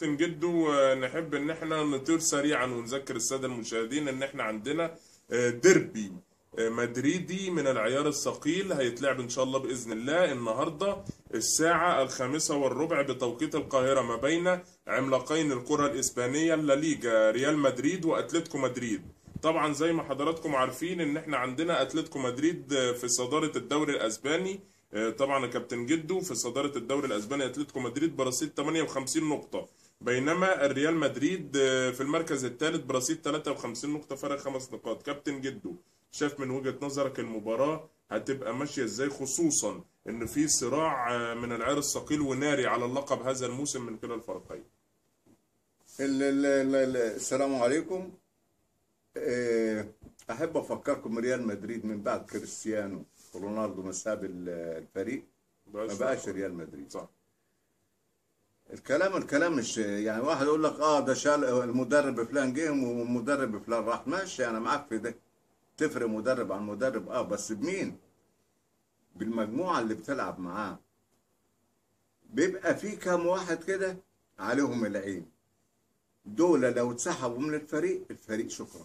كابتن جدو آه، نحب ان احنا نطير سريعا ونذكر الساده المشاهدين ان احنا عندنا آه، ديربي آه، مدريدي من العيار الثقيل هيتلعب ان شاء الله باذن الله النهارده الساعه الخامسه والربع بتوقيت القاهره ما بين عملاقين الكره الاسبانيه الليجا ريال مدريد واتلتيكو مدريد طبعا زي ما حضراتكم عارفين ان احنا عندنا اتلتيكو مدريد آه، في صداره الدوري الاسباني آه، طبعا يا كابتن جدو في صداره الدوري الاسباني اتلتيكو مدريد برصيد 58 نقطه بينما الريال مدريد آه، في المركز الثالث برصيد 53 نقطه فرق خمس نقاط كابتن جدو شايف من وجهه نظرك المباراه هتبقى ماشيه ازاي خصوصا ان في صراع آه، من العيار الثقيل وناري على اللقب هذا الموسم من كلا الفريقين ال- ال- ال- ال- السلام عليكم آه، احب افكركم ريال مدريد من بعد كريستيانو رونالدو ما ساب ال- الفريق ما بقاش ريال مدريد صح الكلام الكلام مش يعني واحد يقول لك اه ده شال المدرب فلان جه ومدرب فلان راح ماشي انا معاك في ده تفرق مدرب عن مدرب اه بس بمين بالمجموعه اللي بتلعب معاه بيبقى في كام واحد كده عليهم العين دول لو اتسحبوا من الفريق الفريق شكرا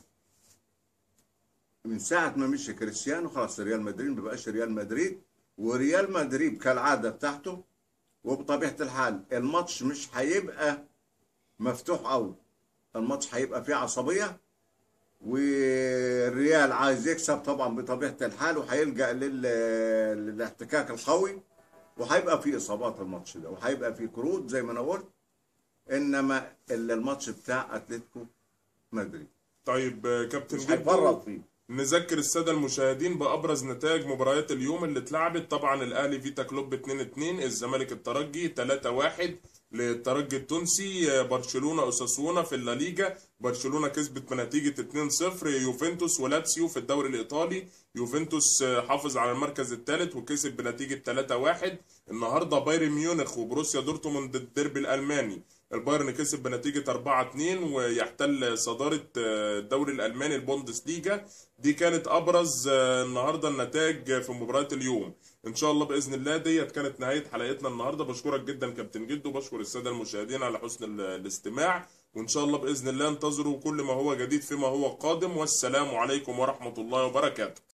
من ساعة ما مشي كريستيانو خلاص ريال مدريد ما بقاش ريال مدريد وريال مدريد كالعادة بتاعته وبطبيعة الحال الماتش مش هيبقى مفتوح قوي الماتش هيبقى فيه عصبية والريال عايز يكسب طبعا بطبيعة الحال وهيلجأ لل... للاحتكاك القوي وهيبقى فيه إصابات الماتش ده وهيبقى فيه كروت زي ما أنا قلت إنما ال- الماتش بتاع أتلتيكو مدريد طيب آه، كابتن مش جدو هيفرط فيه نذكر الساده المشاهدين بابرز نتائج مباريات اليوم اللي اتلعبت طبعا الاهلي فيتا كلوب 2 2 الزمالك الترجي 3 1 للترجي التونسي آه، برشلونه اوساسونا في الليجا برشلونه كسبت بنتيجه 2 0 يوفنتوس ولاتسيو في الدوري الايطالي يوفنتوس آه، حافظ على المركز الثالث وكسب بنتيجه 3 1 النهارده بايرن ميونخ وبروسيا دورتموند الديربي الالماني البايرن كسب بنتيجة 4-2 ويحتل صدارة آه، الدوري الألماني البوندسليجا دي كانت أبرز آه، النهاردة النتائج في مباراة اليوم إن شاء الله بإذن الله ديت كانت نهاية حلقتنا النهاردة بشكرك جدا كابتن جدو بشكر السادة المشاهدين على حسن ال- الاستماع وإن شاء الله بإذن الله انتظروا كل ما هو جديد فيما هو قادم والسلام عليكم ورحمة الله وبركاته